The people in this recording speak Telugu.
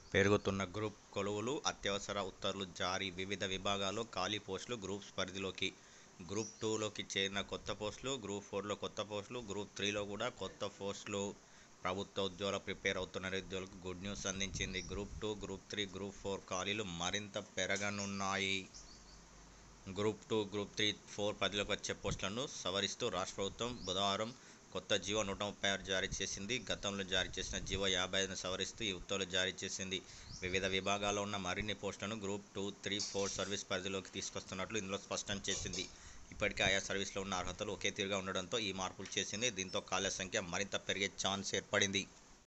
పెరుగుతున్న గ్రూప్ కొలువులు అత్యవసర ఉత్తర్వులు జారీ వివిధ విభాగాల్లో ఖాళీ పోస్టులు గ్రూప్స్ పరిధిలోకి గ్రూప్ టూలోకి చేరిన కొత్త పోస్టులు గ్రూప్ ఫోర్లో కొత్త పోస్టులు గ్రూప్ త్రీలో కూడా కొత్త పోస్టులు ప్రభుత్వ ఉద్యోగాలకు ప్రిపేర్ అవుతున్న నిరుద్యోగులకు గుడ్ న్యూస్ అందించింది group two group three group four ఖాళీలు మరింత పెరగనున్నాయి group two group three four పరిధిలోకి వచ్చే పోస్టులను సవరిస్తూ రాష్ట్ర ప్రభుత్వం బుధవారం కొత్త జీవో నూట ముప్పై ఆరు జారీ చేసింది గతంలో జారీ చేసిన జీవో యాభై ఐదును సవరిస్తూ ఈ ఉత్తర్వులు జారీ చేసింది వివిధ విభాగాల్లో ఉన్న మరిన్ని పోస్టులను group two three four service పరిధిలోకి తీసుకొస్తున్నట్లు ఇందులో స్పష్టం చేసింది ఇప్పటికే ఆయా సర్వీసులో ఉన్న అర్హతలు ఒకే తీరుగా ఉండడంతో ఈ మార్పులు చేసింది దీంతో ఖాళీల సంఖ్య మరింత పెరిగే ఛాన్స్ ఏర్పడింది